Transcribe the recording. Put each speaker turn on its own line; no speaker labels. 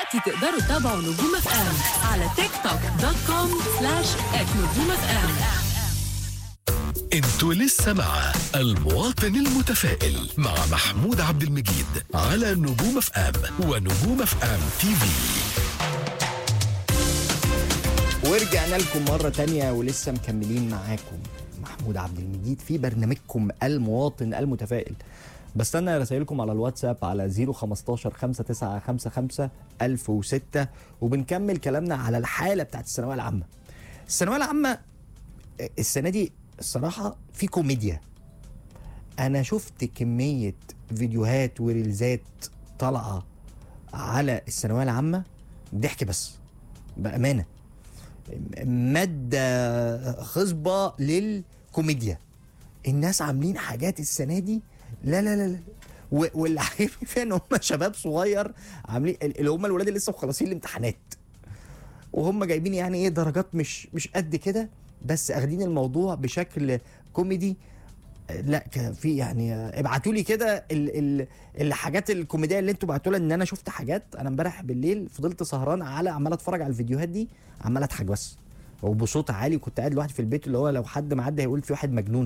دلوقتي تقدروا تتابعوا نجوم اف ام على تيك توك دوت كوم سلاش نجوم اف ام
انتوا لسه مع المواطن المتفائل مع محمود عبد المجيد على نجوم اف ام ونجوم اف ام تي في
ورجعنا لكم مرة تانية ولسه مكملين معاكم محمود عبد المجيد في برنامجكم المواطن المتفائل بستنى رسائلكم على الواتساب على 015 5955 1006 وبنكمل كلامنا على الحالة بتاعت الثانوية العامة الثانوية العامة السنة دي الصراحة في كوميديا أنا شفت كمية فيديوهات وريلزات طالعة على الثانوية العامة ضحك بس بأمانة ماده خصبه للكوميديا الناس عاملين حاجات السنه دي لا لا لا, لا. و- واللي عاجبني فيها ان هم شباب صغير عاملين اللي هم الولاد اللي لسه مخلصين الامتحانات وهم جايبين يعني ايه درجات مش مش قد كده بس اخدين الموضوع بشكل كوميدي لا كان في يعني ابعتوا لي كده ال- ال- الحاجات الكوميديه اللي انتوا بعتوا لها ان انا شفت حاجات انا امبارح بالليل فضلت سهران على عمال اتفرج على الفيديوهات دي عمال اضحك بس وبصوت عالي وكنت قاعد لوحدي في البيت اللي هو لو حد معدي هيقول في واحد مجنون